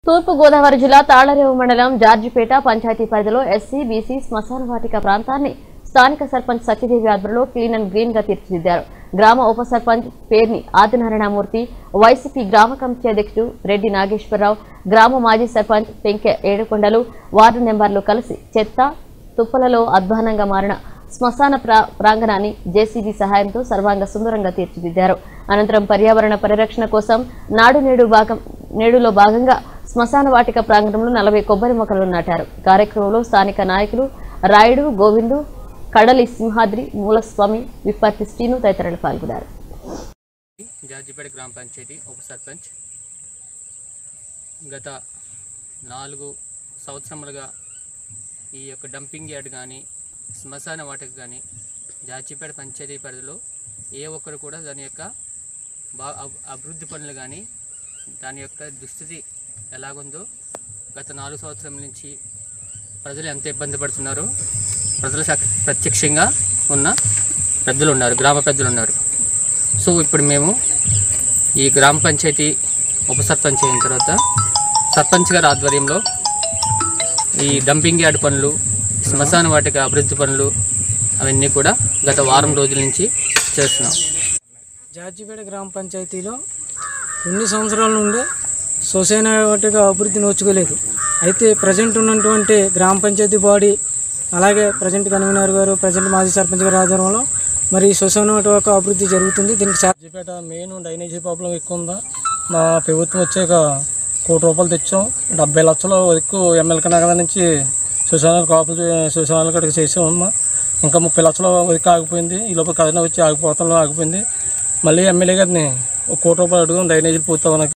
తూర్పు గోదావరి జిల్లా తాళ్లరేవు మండలం జార్జిపేట పంచాయతీ పరిధిలో ఎస్సీ బీసీ శ్మశాన వాటిక ప్రాంతాన్ని స్థానిక సర్పంచ్ సత్యదేవి ఆధ్వర్యంలో క్లీన్ అండ్ గ్రీన్ గా తీర్చిదిద్దారు గ్రామ ఉప సర్పంచ్ పేర్ని ఆదినారాయణమూర్తి వైసీపీ గ్రామ కమిటీ అధ్యక్షుడు రెడ్డి నాగేశ్వరరావు గ్రామ మాజీ సర్పంచ్ పెంకె ఏడుకొండలు వార్డు నెంబర్లు కలిసి చెత్త తుప్పలలో అధ్వానంగా మారిన శ్మశాన ప్రా- ప్రాంగణాన్ని జేసీబీ సహాయంతో సర్వాంగ సుందరంగా తీర్చిదిద్దారు అనంతరం పర్యావరణ పరిరక్షణ కోసం నాడు నేడు భాగం నేడులో భాగంగా శ్మశాన వాటిక ప్రాంగణంలో నలభై కొబ్బరి మొక్కలు నాటారు కార్యక్రమంలో స్థానిక నాయకులు రాయుడు గోవిందు కడలి సింహాద్రి మూలస్వామి విప్పర్తి శ్రీను తదితరులు పాల్గొన్నారు జార్జిపేట గ్రామ పంచాయతీ ఉప సర్పంచ్ గత నాలుగు సంవత్సరములుగా ఈ యొక్క డంపింగ్ యార్డ్ కానీ శ్మశాన వాటిక కానీ జార్జిపేట పంచాయతీ పరిధిలో ఏ ఒక్కరు కూడా దాని యొక్క బా అబ్- అభివృద్ధి పనులు కానీ దాని యొక్క దుస్థితి ఎలాగుందో గత నాలుగు సంవత్సరం నుంచి ప్రజలు ఎంత ఇబ్బంది పడుతున్నారో ప్రజలు సక్- ప్రత్యక్షంగా ఉన్న పెద్దలు ఉన్నారు గ్రామ పెద్దలు ఉన్నారు సో ఇప్పుడు మేము ఈ గ్రామ పంచాయతీ ఉప సర్పంచ్ అయిన తర్వాత సర్పంచ్ గారి ఆధ్వర్యంలో ఈ డంపింగ్ యార్డ్ పనులు శ్మశాన వాటిక అభివృద్ధి పనులు అవన్నీ కూడా గత వారం రోజుల నుంచి చేస్తున్నాం జార్జిపేట గ్రామ పంచాయతీలో కొన్ని సంవత్సరాల నుండి సొసైనా వాటిగా అభివృద్ధి నోచుకోలేదు అయితే ప్రజెంట్ ఉన్నటువంటి గ్రామ పంచాయతీ బాడీ అలాగే ప్రజెంట్ కన్వీనర్ గారు ప్రజెంట్ మాజీ సర్పంచ్ గారి ఆధ్వర్యంలో మరి సొసైనా వాటి యొక్క అభివృద్ధి జరుగుతుంది దీనికి జార్జిపేట మెయిన్ డ్రైనేజీ ప్రాబ్లం ఎక్కువ ఉందా మా ప్రభుత్వం వచ్చాక కోటి రూపాయలు తెచ్చాం డెబ్బై లక్షలు ఎక్కువ ఎమ్మెల్యే నగర్ నుంచి శ్మశానాలు కాపులు శ్మశానాలు కడిగి చేసామమ్మా ఇంకా ముప్పై లక్షలు వరకు ఆగిపోయింది ఈ లోపల కరోనా వచ్చి ఆగిపోతాలో ఆగిపోయింది మళ్ళీ ఎమ్మెల్యే గారిని ఒక కోటి రూపాయలు అడుగు డ్రైనేజీలు పూర్తవడానికి